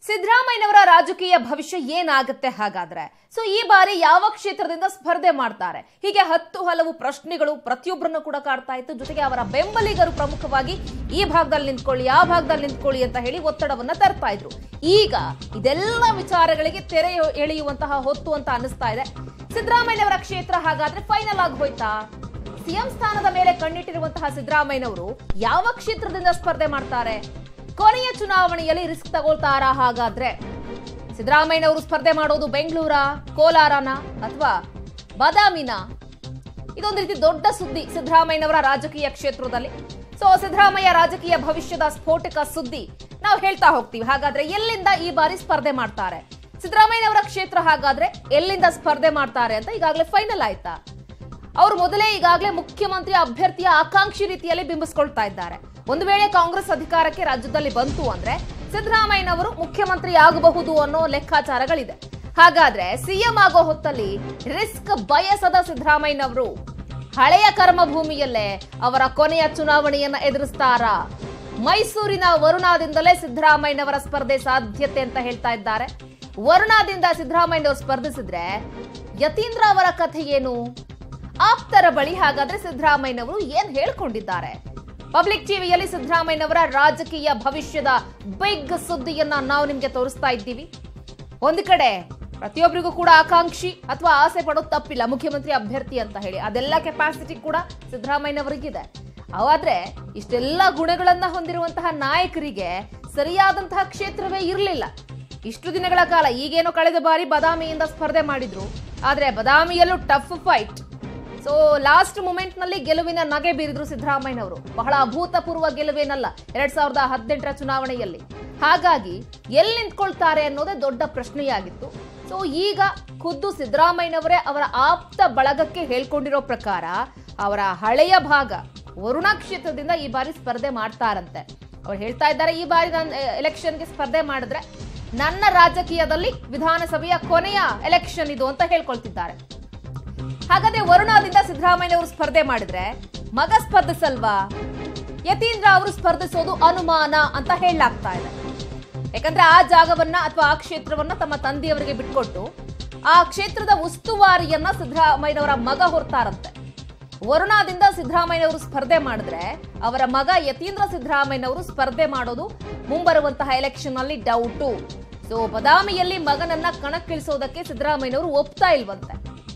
ಸಿದ್ದರಾಮಯ್ಯನವರ ರಾಜಕೀಯ ಭವಿಷ್ಯ ಏನಾಗುತ್ತೆ ಹಾಗಾದ್ರೆ ಸೊ ಈ ಬಾರಿ ಯಾವ ಕ್ಷೇತ್ರದಿಂದ ಸ್ಪರ್ಧೆ ಮಾಡ್ತಾರೆ ಹೀಗೆ ಹತ್ತು ಹಲವು ಪ್ರಶ್ನೆಗಳು ಪ್ರತಿಯೊಬ್ಬರನ್ನು ಕೂಡ ಕಾಡ್ತಾ ಇತ್ತು ಜೊತೆಗೆ ಅವರ ಬೆಂಬಲಿಗರು ಪ್ರಮುಖವಾಗಿ ಈ ಭಾಗದಲ್ಲಿ ನಿಂತ್ಕೊಳ್ಳಿ ಆ ಭಾಗದಲ್ಲಿ ನಿಂತ್ಕೊಳ್ಳಿ ಅಂತ ಹೇಳಿ ಒತ್ತಡವನ್ನ ತರ್ತಾ ಇದ್ರು ಈಗ ಇದೆಲ್ಲ ವಿಚಾರಗಳಿಗೆ ತೆರೆ ಎಳೆಯುವಂತಹ ಹೊತ್ತು ಅಂತ ಅನಿಸ್ತಾ ಇದೆ ಸಿದ್ದರಾಮಯ್ಯನವರ ಕ್ಷೇತ್ರ ಹಾಗಾದ್ರೆ ಫೈನಲ್ ಆಗಿ ಹೋಯ್ತಾ ಸಿಎಂ ಸ್ಥಾನದ ಮೇಲೆ ಕಣ್ಣಿಟ್ಟಿರುವಂತಹ ಸಿದ್ದರಾಮಯ್ಯನವರು ಯಾವ ಕ್ಷೇತ್ರದಿಂದ ಸ್ಪರ್ಧೆ ಮಾಡ್ತಾರೆ ಕೊನೆಯ ಚುನಾವಣೆಯಲ್ಲಿ ರಿಸ್ಕ್ ತಗೊಳ್ತಾರಾ ಹಾಗಾದ್ರೆ ಸಿದ್ದರಾಮಯ್ಯನವರು ಸ್ಪರ್ಧೆ ಮಾಡೋದು ಬೆಂಗಳೂರ ಕೋಲಾರನ ಅಥವಾ ಬಾದಾಮಿನ ಇದೊಂದು ರೀತಿ ದೊಡ್ಡ ಸುದ್ದಿ ಸಿದ್ದರಾಮಯ್ಯನವರ ರಾಜಕೀಯ ಕ್ಷೇತ್ರದಲ್ಲಿ ಸೊ ಸಿದ್ದರಾಮಯ್ಯ ರಾಜಕೀಯ ಭವಿಷ್ಯದ ಸ್ಫೋಟಕ ಸುದ್ದಿ ನಾವು ಹೇಳ್ತಾ ಹೋಗ್ತೀವಿ ಹಾಗಾದ್ರೆ ಎಲ್ಲಿಂದ ಈ ಬಾರಿ ಸ್ಪರ್ಧೆ ಮಾಡ್ತಾರೆ ಸಿದ್ದರಾಮಯ್ಯನವರ ಕ್ಷೇತ್ರ ಹಾಗಾದ್ರೆ ಎಲ್ಲಿಂದ ಸ್ಪರ್ಧೆ ಮಾಡ್ತಾರೆ ಅಂತ ಈಗಾಗಲೇ ಫೈನಲ್ ಆಯ್ತಾ ಅವರು ಮೊದಲೇ ಈಗಾಗಲೇ ಮುಖ್ಯಮಂತ್ರಿ ಅಭ್ಯರ್ಥಿಯ ಆಕಾಂಕ್ಷಿ ರೀತಿಯಲ್ಲಿ ಬಿಂಬಿಸ್ಕೊಳ್ತಾ ಇದ್ದಾರೆ ಒಂದು ವೇಳೆ ಕಾಂಗ್ರೆಸ್ ಅಧಿಕಾರಕ್ಕೆ ರಾಜ್ಯದಲ್ಲಿ ಬಂತು ಅಂದ್ರೆ ಸಿದ್ದರಾಮಯ್ಯನವರು ಮುಖ್ಯಮಂತ್ರಿ ಆಗಬಹುದು ಅನ್ನೋ ಲೆಕ್ಕಾಚಾರಗಳಿದೆ ಹಾಗಾದ್ರೆ ಸಿಎಂ ಆಗೋ ಹೊತ್ತಲ್ಲಿ ರಿಸ್ಕ್ ಬಯಸದ ಸಿದ್ದರಾಮಯ್ಯನವರು ಹಳೆಯ ಕರ್ಮಭೂಮಿಯಲ್ಲೇ ಅವರ ಕೊನೆಯ ಚುನಾವಣೆಯನ್ನ ಎದುರಿಸ್ತಾರಾ ಮೈಸೂರಿನ ವರುಣಾದಿಂದಲೇ ಸಿದ್ದರಾಮಯ್ಯನವರ ಸ್ಪರ್ಧೆ ಸಾಧ್ಯತೆ ಅಂತ ಹೇಳ್ತಾ ಇದ್ದಾರೆ ವರುಣಾದಿಂದ ಸಿದ್ದರಾಮಯ್ಯನವರು ಸ್ಪರ್ಧಿಸಿದ್ರೆ ಯತೀಂದ್ರ ಅವರ ಕಥೆ ಏನು ಆಪ್ತರ ಬಳಿ ಹಾಗಾದ್ರೆ ಸಿದ್ದರಾಮಯ್ಯನವರು ಏನ್ ಹೇಳ್ಕೊಂಡಿದ್ದಾರೆ ಪಬ್ಲಿಕ್ ಟಿವಿಯಲ್ಲಿ ಸಿದ್ದರಾಮಯ್ಯನವರ ರಾಜಕೀಯ ಭವಿಷ್ಯದ ಬಿಗ್ ಸುದ್ದಿಯನ್ನ ನಾವು ನಿಮ್ಗೆ ತೋರಿಸ್ತಾ ಇದ್ದೀವಿ ಒಂದು ಕಡೆ ಪ್ರತಿಯೊಬ್ಬರಿಗೂ ಕೂಡ ಆಕಾಂಕ್ಷಿ ಅಥವಾ ಆಸೆ ಪಡೋದು ತಪ್ಪಿಲ್ಲ ಮುಖ್ಯಮಂತ್ರಿ ಅಭ್ಯರ್ಥಿ ಅಂತ ಹೇಳಿ ಅದೆಲ್ಲ ಕೆಪಾಸಿಟಿ ಕೂಡ ಸಿದ್ದರಾಮಯ್ಯನವರಿಗಿದೆ ಆದ್ರೆ ಇಷ್ಟೆಲ್ಲ ಗುಣಗಳನ್ನ ಹೊಂದಿರುವಂತಹ ನಾಯಕರಿಗೆ ಸರಿಯಾದಂತಹ ಕ್ಷೇತ್ರವೇ ಇರಲಿಲ್ಲ ಇಷ್ಟು ದಿನಗಳ ಕಾಲ ಈಗೇನೋ ಕಳೆದ ಬಾರಿ ಬದಾಮಿಯಿಂದ ಸ್ಪರ್ಧೆ ಮಾಡಿದ್ರು ಆದ್ರೆ ಬದಾಮಿಯಲ್ಲೂ tough fight so last moment ನಲ್ಲಿ ಗೆಲುವಿನ ನಗೆ ಬೀರಿದ್ರು ಸಿದ್ದರಾಮಯ್ಯನವರು ಬಹಳ ಅಭೂತಪೂರ್ವ ಗೆಲುವೇನಲ್ಲ ಎರಡ್ ಸಾವಿರದ ಹದಿನೆಂಟರ ಚುನಾವಣೆಯಲ್ಲಿ ಹಾಗಾಗಿ ಎಲ್ಲಿ ನಿಂತ್ಕೊಳ್ತಾರೆ ಅನ್ನೋದೇ ದೊಡ್ಡ ಪ್ರಶ್ನೆಯಾಗಿತ್ತು ಸೊ ಈಗ ಖುದ್ದು ಸಿದ್ದರಾಮಯ್ಯನವರೇ ಅವರ ಆಪ್ತ ಬಳಗಕ್ಕೆ ಹೇಳ್ಕೊಂಡಿರೋ ಪ್ರಕಾರ ಅವರ ಹಳೆಯ ಭಾಗ ವರುಣಾ ಕ್ಷೇತ್ರದಿಂದ ಈ ಬಾರಿ ಸ್ಪರ್ಧೆ ಮಾಡ್ತಾರಂತೆ ಅವ್ರು ಹೇಳ್ತಾ ಇದ್ದಾರೆ ಈ ಬಾರಿ ನಾನು ಎಲೆಕ್ಷನ್ಗೆ ಸ್ಪರ್ಧೆ ಮಾಡಿದ್ರೆ ನನ್ನ ರಾಜಕೀಯದಲ್ಲಿ ವಿಧಾನಸಭೆಯ ಕೊನೆಯ ಎಲೆಕ್ಷನ್ ಇದು ಅಂತ ಹೇಳ್ಕೊಳ್ತಿದ್ದಾರೆ ಹಾಗಾದ್ರೆ ವರುಣಾದಿಂದ ಸಿದ್ದರಾಮಯ್ಯನವರು ಸ್ಪರ್ಧೆ ಮಾಡಿದ್ರೆ ಮಗ ಸ್ಪರ್ಧಿಸಲ್ವಾ ಯತೀಂದ್ರ ಅವರು ಸ್ಪರ್ಧಿಸೋದು ಅನುಮಾನ ಅಂತ ಹೇಳಲಾಗ್ತಾ ಇದೆ ಯಾಕಂದ್ರೆ ಆ ಜಾಗವನ್ನ ಅಥವಾ ಆ ಕ್ಷೇತ್ರವನ್ನ ತಮ್ಮ ತಂದೆಯವರಿಗೆ ಬಿಟ್ಕೊಟ್ಟು ಆ ಕ್ಷೇತ್ರದ ಉಸ್ತುವಾರಿಯನ್ನ ಸಿದ್ದರಾಮಯ್ಯನವರ ಮಗ ಹೊರ್ತಾರಂತೆ ವರುಣಾದಿಂದ ಸಿದ್ದರಾಮಯ್ಯನವರು ಸ್ಪರ್ಧೆ ಮಾಡಿದ್ರೆ ಅವರ ಮಗ ಯತೀಂದ್ರ ಸಿದ್ದರಾಮಯ್ಯನವರು ಸ್ಪರ್ಧೆ ಮಾಡೋದು ಮುಂಬರುವಂತಹ ಎಲೆಕ್ಷನ್ ಅಲ್ಲಿ ಡೌಟು ಸೊ ಬದಾಮಿಯಲ್ಲಿ ಮಗನನ್ನ ಕಣಕ್ಕಿಳಿಸೋದಕ್ಕೆ ಸಿದ್ದರಾಮಯ್ಯನವರು ಒಪ್ತಾ ಇಲ್ವಂತೆ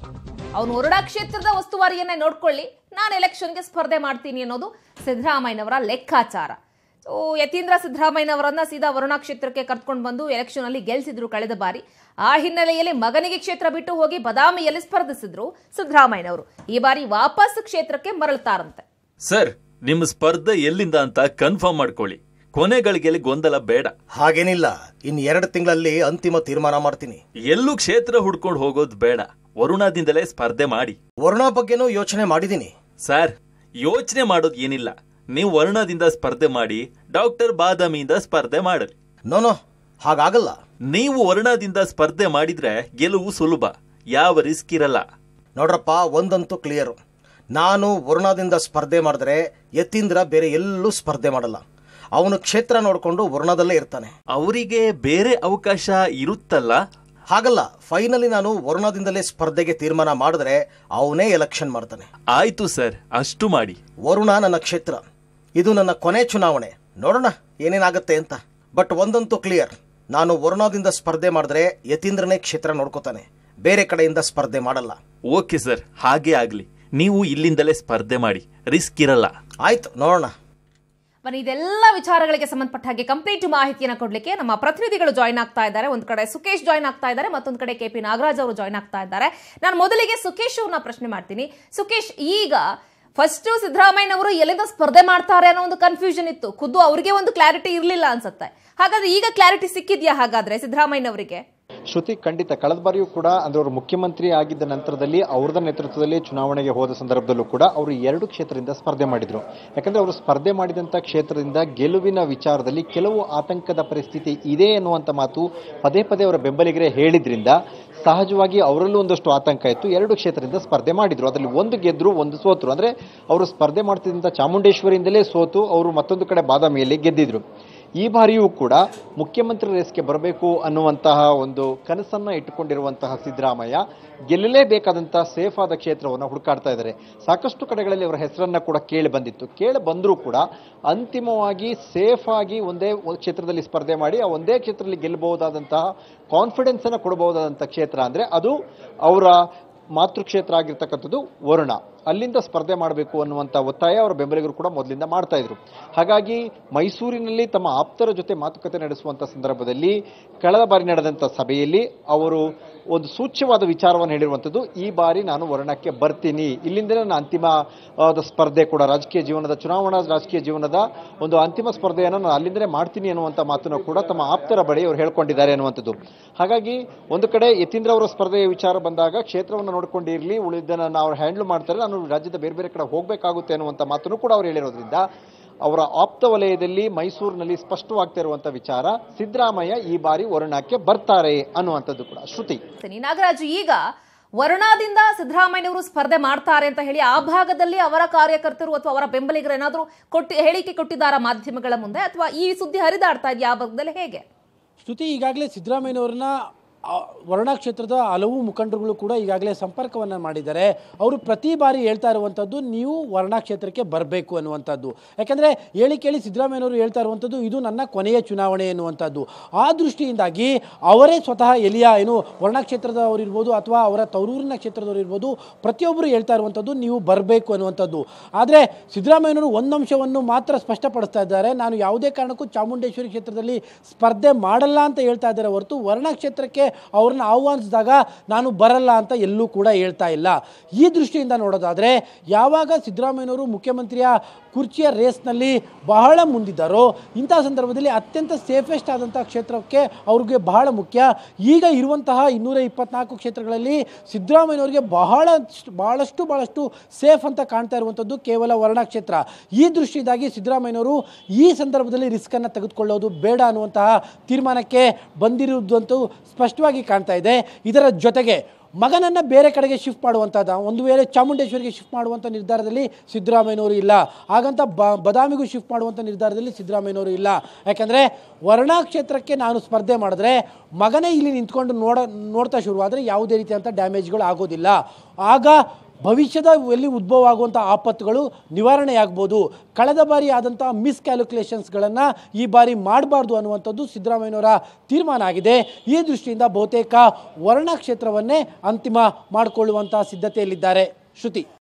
ಅವನು ಹೊರಡಾ ಕ್ಷೇತ್ರದ ಉಸ್ತುವಾರಿಯನ್ನೇ ನೋಡ್ಕೊಳ್ಳಿ ನಾನು ಎಲೆಕ್ಷನ್ಗೆ ಸ್ಪರ್ಧೆ ಮಾಡ್ತೀನಿ ಅನ್ನೋದು ಸಿದ್ದರಾಮಯ್ಯನವರ ಲೆಕ್ಕಾಚಾರ ಸೊ ಯತೀಂದ್ರ ಸಿದ್ದರಾಮಯ್ಯನವರನ್ನ ಸೀದಾ ವರುಣಾ ಕ್ಷೇತ್ರಕ್ಕೆ ಕರ್ಕೊಂಡು ಬಂದು ಎಲೆಕ್ಷನ್ ಅಲ್ಲಿ ಗೆಲ್ಸಿದ್ರು ಕಳೆದ ಬಾರಿ ಆ ಹಿನ್ನೆಲೆಯಲ್ಲಿ ಮಗನಿಗೆ ಕ್ಷೇತ್ರ ಬಿಟ್ಟು ಹೋಗಿ ಬದಾಮಿಯಲ್ಲಿ ಸ್ಪರ್ಧಿಸಿದ್ರು ಸಿದ್ದರಾಮಯ್ಯನವರು ಈ ಬಾರಿ ವಾಪಸ್ ಕ್ಷೇತ್ರಕ್ಕೆ ಮರಳ್ತಾರಂತೆ ಸರ್ ನಿಮ್ಮ ಸ್ಪರ್ಧೆ ಎಲ್ಲಿಂದ ಅಂತ ಕನ್ಫರ್ಮ್ ಮಾಡ್ಕೊಳ್ಳಿ ಕೊನೆಗಳಿಗೆಲ್ಲಿ ಗೊಂದಲ ಬೇಡ ಹಾಗೇನಿಲ್ಲ ಇನ್ ಎರಡು ತಿಂಗಳಲ್ಲಿ ಅಂತಿಮ ತೀರ್ಮಾನ ಮಾಡ್ತೀನಿ ಎಲ್ಲೂ ಕ್ಷೇತ್ರ ಹುಡ್ಕೊಂಡು ಹೋಗೋದು ಬೇಡ ವರುಣಾದಿಂದಲೇ ಸ್ಪರ್ಧೆ ಮಾಡಿ ವರುಣಾ ಬಗ್ಗೆನೂ ಯೋಚನೆ ಮಾಡಿದ್ದೀನಿ ಸರ್ ಯೋಚನೆ ಮಾಡೋದು ಏನಿಲ್ಲ ನೀವು ವರುಣಾದಿಂದ ಸ್ಪರ್ಧೆ ಮಾಡಿ ಡಾಕ್ಟರ್ ಬಾದಾಮಿಯಿಂದ ಸ್ಪರ್ಧೆ ಮಾಡಲಿ ನೋನೋ ಹಾಗಾಗಲ್ಲ ನೀವು ವರುಣಾದಿಂದ ಸ್ಪರ್ಧೆ ಮಾಡಿದ್ರೆ ಗೆಲುವು ಸುಲಭ ಯಾವ ರಿಸ್ಕ್ ಇರಲ್ಲ ನೋಡ್ರಪ್ಪ ಒಂದಂತೂ ಕ್ಲಿಯರ್ ನಾನು ವರುಣಾದಿಂದ ಸ್ಪರ್ಧೆ ಮಾಡಿದ್ರೆ ಯತೀಂದ್ರ ಬೇರೆ ಎಲ್ಲೂ ಸ್ಪರ್ಧೆ ಮಾಡಲ್ಲ ಅವನು ಕ್ಷೇತ್ರ ನೋಡಿಕೊಂಡು ವರುಣಾದಲ್ಲೇ ಇರ್ತಾನೆ ಅವರಿಗೆ ಬೇರೆ ಅವಕಾಶ ಇರುತ್ತಲ್ಲ ಹಾಗಲ್ಲ ಫೈನಲಿ ನಾನು ವರುಣಾದಿಂದಲೇ ಸ್ಪರ್ಧೆಗೆ ತೀರ್ಮಾನ ಮಾಡಿದ್ರೆ ಅವನೇ ಎಲೆಕ್ಷನ್ ಮಾಡ್ತಾನೆ ಆಯ್ತು ಸರ್ ಅಷ್ಟು ಮಾಡಿ ವರುಣ ನನ್ನ ಕ್ಷೇತ್ರ ಇದು ನನ್ನ ಕೊನೆ ಚುನಾವಣೆ ನೋಡೋಣ ಏನೇನಾಗತ್ತೆ ಅಂತ ಬಟ್ ಒಂದಂತೂ ಕ್ಲಿಯರ್ ನಾನು ವರುಣಾದಿಂದ ಸ್ಪರ್ಧೆ ಮಾಡಿದ್ರೆ ಯತೀಂದ್ರನೇ ಕ್ಷೇತ್ರ ನೋಡ್ಕೋತಾನೆ ಬೇರೆ ಕಡೆಯಿಂದ ಸ್ಪರ್ಧೆ ಮಾಡಲ್ಲ ಓಕೆ ಸರ್ ಹಾಗೆ ಆಗ್ಲಿ ನೀವು ಇಲ್ಲಿಂದಲೇ ಸ್ಪರ್ಧೆ ಮಾಡಿ ರಿಸ್ಕ್ ಇರಲ್ಲ ಆಯ್ತು ನೋಡೋಣ ಬನ್ನಿ ಇದೆಲ್ಲ ವಿಚಾರಗಳಿಗೆ ಸಂಬಂಧಪಟ್ಟ ಹಾಗೆ ಕಂಪ್ಲೀಟ್ ಮಾಹಿತಿಯನ್ನು ಕೊಡ್ಲಿಕ್ಕೆ ನಮ್ಮ ಪ್ರತಿನಿಧಿಗಳು ಜಾಯ್ನ್ ಆಗ್ತಾ ಇದ್ದಾರೆ ಒಂದ್ ಕಡೆ ಸುಕೇಶ್ ಜಾಯ್ನ್ ಆಗ್ತಾ ಇದ್ದಾರೆ ಮತ್ತೊಂದ್ ಕಡೆ ಕೆಪಿ ನಾಗರಾಜ್ ಅವರು ಜಾಯ್ನ್ ಆಗ್ತಾ ಇದ್ದಾರೆ ನಾನು ಮೊದಲಿಗೆ ಸುಕೇಶ್ ಅವ್ರನ್ನ ಪ್ರಶ್ನೆ ಮಾಡ್ತೀನಿ ಸುಕೇಶ್ ಈಗ ಫಸ್ಟ್ ಸಿದ್ದರಾಮಯ್ಯನವರು ಎಲ್ಲಿಂದ ಸ್ಪರ್ಧೆ ಮಾಡ್ತಾರೆ ಅನ್ನೋ ಒಂದು ಕನ್ಫ್ಯೂಷನ್ ಇತ್ತು ಖುದ್ದು ಅವರಿಗೆ ಒಂದು ಕ್ಲಾರಿಟಿ ಇರಲಿಲ್ಲ ಅನ್ಸುತ್ತೆ ಹಾಗಾದ್ರೆ ಈಗ ಕ್ಲಾರಿಟಿ ಸಿಕ್ಕಿದ್ಯಾ ಹಾಗಾದ್ರೆ ಸಿದ್ದರಾಮಯ್ಯನವರಿಗೆ ಶ್ರುತಿ ಖಂಡಿತ ಕಳೆದ ಬಾರಿಯೂ ಕೂಡ ಅಂದ್ರೆ ಅವರು ಮುಖ್ಯಮಂತ್ರಿ ಆಗಿದ್ದ ನಂತರದಲ್ಲಿ ಅವ್ರದ ನೇತೃತ್ವದಲ್ಲಿ ಚುನಾವಣೆಗೆ ಹೋದ ಸಂದರ್ಭದಲ್ಲೂ ಕೂಡ ಅವರು ಎರಡು ಕ್ಷೇತ್ರದಿಂದ ಸ್ಪರ್ಧೆ ಮಾಡಿದ್ರು ಯಾಕಂದ್ರೆ ಅವರು ಸ್ಪರ್ಧೆ ಮಾಡಿದಂಥ ಕ್ಷೇತ್ರದಿಂದ ಗೆಲುವಿನ ವಿಚಾರದಲ್ಲಿ ಕೆಲವು ಆತಂಕದ ಪರಿಸ್ಥಿತಿ ಇದೆ ಎನ್ನುವಂಥ ಮಾತು ಪದೇ ಪದೇ ಅವರ ಬೆಂಬಲಿಗರೇ ಹೇಳಿದ್ರಿಂದ ಸಹಜವಾಗಿ ಅವರಲ್ಲೂ ಒಂದಷ್ಟು ಆತಂಕ ಇತ್ತು ಎರಡು ಕ್ಷೇತ್ರದಿಂದ ಸ್ಪರ್ಧೆ ಮಾಡಿದ್ರು ಅದರಲ್ಲಿ ಒಂದು ಗೆದ್ರು ಒಂದು ಸೋತರು ಅಂದ್ರೆ ಅವರು ಸ್ಪರ್ಧೆ ಮಾಡ್ತಿದ್ದಂಥ ಚಾಮುಂಡೇಶ್ವರಿಯಿಂದಲೇ ಸೋತು ಅವರು ಮತ್ತೊಂದು ಕಡೆ ಬಾದಾಮಿಯಲ್ಲಿ ಗೆದ್ದಿದ್ರು ಈ ಬಾರಿಯೂ ಕೂಡ ಮುಖ್ಯಮಂತ್ರಿ ರೇಸ್ಗೆ ಬರಬೇಕು ಅನ್ನುವಂತಹ ಒಂದು ಕನಸನ್ನ ಇಟ್ಟುಕೊಂಡಿರುವಂತಹ ಸಿದ್ದರಾಮಯ್ಯ ಗೆಲ್ಲಲೇಬೇಕಾದಂತಹ ಸೇಫ್ ಆದ ಕ್ಷೇತ್ರವನ್ನು ಹುಡುಕಾಡ್ತಾ ಇದ್ದಾರೆ ಸಾಕಷ್ಟು ಕಡೆಗಳಲ್ಲಿ ಅವರ ಹೆಸರನ್ನ ಕೂಡ ಕೇಳಿ ಬಂದಿತ್ತು ಕೇಳಿ ಬಂದರೂ ಕೂಡ ಅಂತಿಮವಾಗಿ ಸೇಫ್ ಆಗಿ ಒಂದೇ ಒಂದು ಕ್ಷೇತ್ರದಲ್ಲಿ ಸ್ಪರ್ಧೆ ಮಾಡಿ ಆ ಒಂದೇ ಕ್ಷೇತ್ರದಲ್ಲಿ ಗೆಲ್ಲಬಹುದಾದಂತಹ ಕಾನ್ಫಿಡೆನ್ಸ್ ಅನ್ನ ಕೊಡಬಹುದಾದಂತಹ ಕ್ಷೇತ್ರ ಅಂದ್ರೆ ಅದು ಅವರ ಮಾತೃಕ್ಷೇತ್ರ ಆಗಿರ್ತಕ್ಕಂಥದ್ದು ವರುಣ ಅಲ್ಲಿಂದ ಸ್ಪರ್ಧೆ ಮಾಡಬೇಕು ಅನ್ನುವಂಥ ಒತ್ತಾಯ ಅವರ ಬೆಂಬಲಿಗರು ಕೂಡ ಮೊದಲಿಂದ ಮಾಡ್ತಾ ಇದ್ರು ಹಾಗಾಗಿ ಮೈಸೂರಿನಲ್ಲಿ ತಮ್ಮ ಆಪ್ತರ ಜೊತೆ ಮಾತುಕತೆ ನಡೆಸುವಂಥ ಸಂದರ್ಭದಲ್ಲಿ ಕಳೆದ ಬಾರಿ ನಡೆದಂಥ ಸಭೆಯಲ್ಲಿ ಅವರು ಒಂದು ಸೂಚ್ಯವಾದ ವಿಚಾರವನ್ನು ಹೇಳಿರುವಂಥದ್ದು ಈ ಬಾರಿ ನಾನು ವರ್ಣಕ್ಕೆ ಬರ್ತೀನಿ ಇಲ್ಲಿಂದಲೇ ನನ್ನ ಅಂತಿಮ ಆದ ಸ್ಪರ್ಧೆ ಕೂಡ ರಾಜಕೀಯ ಜೀವನದ ಚುನಾವಣಾ ರಾಜಕೀಯ ಜೀವನದ ಒಂದು ಅಂತಿಮ ಸ್ಪರ್ಧೆಯನ್ನು ನಾನು ಅಲ್ಲಿಂದಲೇ ಮಾಡ್ತೀನಿ ಅನ್ನುವಂಥ ಮಾತನ್ನು ಕೂಡ ತಮ್ಮ ಆಪ್ತರ ಬಳಿ ಅವರು ಹೇಳ್ಕೊಂಡಿದ್ದಾರೆ ಅನ್ನುವಂಥದ್ದು ಹಾಗಾಗಿ ಒಂದು ಕಡೆ ಯತೀಂದ್ರ ಅವರ ಸ್ಪರ್ಧೆಯ ವಿಚಾರ ಬಂದಾಗ ಕ್ಷೇತ್ರವನ್ನು ನೋಡ್ಕೊಂಡಿರಲಿ ಉಳಿದನ್ನ ಅವ್ರು ಹ್ಯಾಂಡಲ್ ಮಾಡ್ತಾರೆ ನಾನು ರಾಜ್ಯದ ಬೇರೆ ಬೇರೆ ಕಡೆ ಹೋಗಬೇಕಾಗುತ್ತೆ ಅನ್ನುವಂಥ ಮಾತನ್ನು ಕೂಡ ಅವ್ರು ಹೇಳಿರೋದ್ರಿಂದ ಅವರ ಆಪ್ತ ವಲಯದಲ್ಲಿ ಮೈಸೂರಿನಲ್ಲಿ ಸ್ಪಷ್ಟವಾಗ್ತಾ ಇರುವಂತ ವಿಚಾರ ಸಿದ್ದರಾಮಯ್ಯ ಈ ಬಾರಿ ವರುಣಕ್ಕೆ ಬರ್ತಾರೆ ಅನ್ನುವಂಥದ್ದು ಕೂಡ ಶ್ರುತಿ ಸರಿ, ನಾಗರಾಜು ಈಗ ವರುಣಾದಿಂದ ಸಿದ್ದರಾಮಯ್ಯನವರು ಸ್ಪರ್ಧೆ ಮಾಡ್ತಾರೆ ಅಂತ ಹೇಳಿ ಆ ಭಾಗದಲ್ಲಿ ಅವರ ಕಾರ್ಯಕರ್ತರು ಅಥವಾ ಅವರ ಬೆಂಬಲಿಗರು ಏನಾದರೂ ಕೊಟ್ಟಿ ಹೇಳಿಕೆ ಕೊಟ್ಟಿದ್ದಾರಾ ಮಾಧ್ಯಮಗಳ ಮುಂದೆ ಅಥವಾ ಈ ಸುದ್ದಿ ಹರಿದಾಡ್ತಾ ಇದೆಯಾ ಆ ಭಾಗದಲ್ಲಿ ಹೇಗೆ ಶ್ರುತಿ ಈಗಾಗಲೇ ಸಿದ್ದರಾಮಯ್ಯನವ್ರನ್ನ ಆ, ವರ್ಣ ಕ್ಷೇತ್ರದ ಹಲವು ಮುಖಂಡರುಗಳು ಕೂಡ ಈಗಾಗಲೇ ಸಂಪರ್ಕವನ್ನು ಮಾಡಿದ್ದಾರೆ ಅವರು ಪ್ರತಿ ಬಾರಿ ಹೇಳ್ತಾ ಇರುವಂಥದ್ದು ನೀವು ವರ್ಣ ಕ್ಷೇತ್ರಕ್ಕೆ ಬರಬೇಕು ಅನ್ನುವಂಥದ್ದು ಯಾಕಂದರೆ ಹೇಳಿ ಕೇಳಿ ಸಿದ್ದರಾಮಯ್ಯನವರು ಹೇಳ್ತಾ ಇರುವಂಥದ್ದು ಇದು ನನ್ನ ಕೊನೆಯ ಚುನಾವಣೆ ಎನ್ನುವಂಥದ್ದು ಆ ದೃಷ್ಟಿಯಿಂದಾಗಿ ಅವರೇ ಸ್ವತಃ ಎಲಿಯಾ ಏನು ವರ್ಣ ಕ್ಷೇತ್ರದವರು ಇರ್ಬೋದು ಅಥವಾ ಅವರ ತೌರೂರಿನ ಕ್ಷೇತ್ರದವರು ಇರ್ಬೋದು ಪ್ರತಿಯೊಬ್ಬರು ಹೇಳ್ತಾ ಇರುವಂಥದ್ದು ನೀವು ಬರಬೇಕು ಅನ್ನುವಂಥದ್ದು ಆದರೆ ಸಿದ್ದರಾಮಯ್ಯನವರು ಒಂದು ಅಂಶವನ್ನು ಮಾತ್ರ ಸ್ಪಷ್ಟಪಡಿಸ್ತಾ ಇದ್ದಾರೆ ನಾನು ಯಾವುದೇ ಕಾರಣಕ್ಕೂ ಚಾಮುಂಡೇಶ್ವರಿ ಕ್ಷೇತ್ರದಲ್ಲಿ ಸ್ಪರ್ಧೆ ಮಾಡಲ್ಲ ಅಂತ ಹೇಳ್ತಾ ಇದ್ದಾರೆ ಹೊರತು ವರ್ಣ ಕ್ಷೇತ್ರಕ್ಕೆ ಅವ್ರನ್ನ ಆಹ್ವಾನಿಸಿದಾಗ ನಾನು ಬರಲ್ಲ ಅಂತ ಎಲ್ಲೂ ಕೂಡ ಹೇಳ್ತಾ ಇಲ್ಲ ಈ ದೃಷ್ಟಿಯಿಂದ ನೋಡೋದಾದರೆ ಯಾವಾಗ ಸಿದ್ದರಾಮಯ್ಯನವರು ಮುಖ್ಯಮಂತ್ರಿಯ ಕುರ್ಚಿಯ ರೇಸ್ನಲ್ಲಿ ಬಹಳ ಮುಂದಿದ್ದಾರೋ ಇಂಥ ಸಂದರ್ಭದಲ್ಲಿ ಅತ್ಯಂತ ಸೇಫೆಸ್ಟ್ ಆದಂಥ ಕ್ಷೇತ್ರಕ್ಕೆ ಅವ್ರಿಗೆ ಬಹಳ ಮುಖ್ಯ ಈಗ ಇರುವಂತಹ ಇನ್ನೂರ ಇಪ್ಪತ್ನಾಲ್ಕು ಕ್ಷೇತ್ರಗಳಲ್ಲಿ ಸಿದ್ದರಾಮಯ್ಯನವರಿಗೆ ಬಹಳ ಬಹಳಷ್ಟು ಬಹಳಷ್ಟು ಸೇಫ್ ಅಂತ ಕಾಣ್ತಾ ಇರುವಂಥದ್ದು ಕೇವಲ ವರ್ಣ ಕ್ಷೇತ್ರ ಈ ದೃಷ್ಟಿಯಿಂದಾಗಿ ಸಿದ್ದರಾಮಯ್ಯನವರು ಈ ಸಂದರ್ಭದಲ್ಲಿ ರಿಸ್ಕನ್ನು ತೆಗೆದುಕೊಳ್ಳೋದು ಬೇಡ ಅನ್ನುವಂತಹ ತೀರ್ಮಾನಕ್ಕೆ ಬಂದಿರುವುದಂತೂ ಸ್ಪಷ್ಟವಾಗಿ ಕಾಣ್ತಾ ಇದೆ ಇದರ ಜೊತೆಗೆ ಮಗನನ್ನು ಬೇರೆ ಕಡೆಗೆ ಶಿಫ್ಟ್ ಮಾಡುವಂಥದ್ದು ಒಂದು ವೇಳೆ ಚಾಮುಂಡೇಶ್ವರಿಗೆ ಶಿಫ್ಟ್ ಮಾಡುವಂಥ ನಿರ್ಧಾರದಲ್ಲಿ ಸಿದ್ದರಾಮಯ್ಯನವರು ಇಲ್ಲ ಹಾಗಂತ ಬ ಬದಾಮಿಗೂ ಶಿಫ್ಟ್ ಮಾಡುವಂಥ ನಿರ್ಧಾರದಲ್ಲಿ ಸಿದ್ದರಾಮಯ್ಯನವರು ಇಲ್ಲ ಯಾಕಂದರೆ ವರ್ಣ ಕ್ಷೇತ್ರಕ್ಕೆ ನಾನು ಸ್ಪರ್ಧೆ ಮಾಡಿದ್ರೆ ಮಗನೇ ಇಲ್ಲಿ ನಿಂತ್ಕೊಂಡು ನೋಡ ನೋಡ್ತಾ ಶುರುವಾದರೆ ಯಾವುದೇ ರೀತಿಯಾದಂಥ ಡ್ಯಾಮೇಜ್ಗಳು ಆಗೋದಿಲ್ಲ ಆಗ ಭವಿಷ್ಯದ ಎಲ್ಲಿ ಉದ್ಭವ ಆಗುವಂಥ ಆಪತ್ತುಗಳು ನಿವಾರಣೆಯಾಗ್ಬೋದು ಕಳೆದ ಬಾರಿ ಆದಂಥ ಮಿಸ್ ಕ್ಯಾಲ್ಕುಲೇಷನ್ಸ್ಗಳನ್ನು ಈ ಬಾರಿ ಮಾಡಬಾರ್ದು ಅನ್ನುವಂಥದ್ದು ಸಿದ್ದರಾಮಯ್ಯನವರ ತೀರ್ಮಾನ ಆಗಿದೆ ಈ ದೃಷ್ಟಿಯಿಂದ ಬಹುತೇಕ ವರ್ಣ ಕ್ಷೇತ್ರವನ್ನೇ ಅಂತಿಮ ಮಾಡಿಕೊಳ್ಳುವಂಥ ಸಿದ್ಧತೆಯಲ್ಲಿದ್ದಾರೆ ಶ್ರುತಿ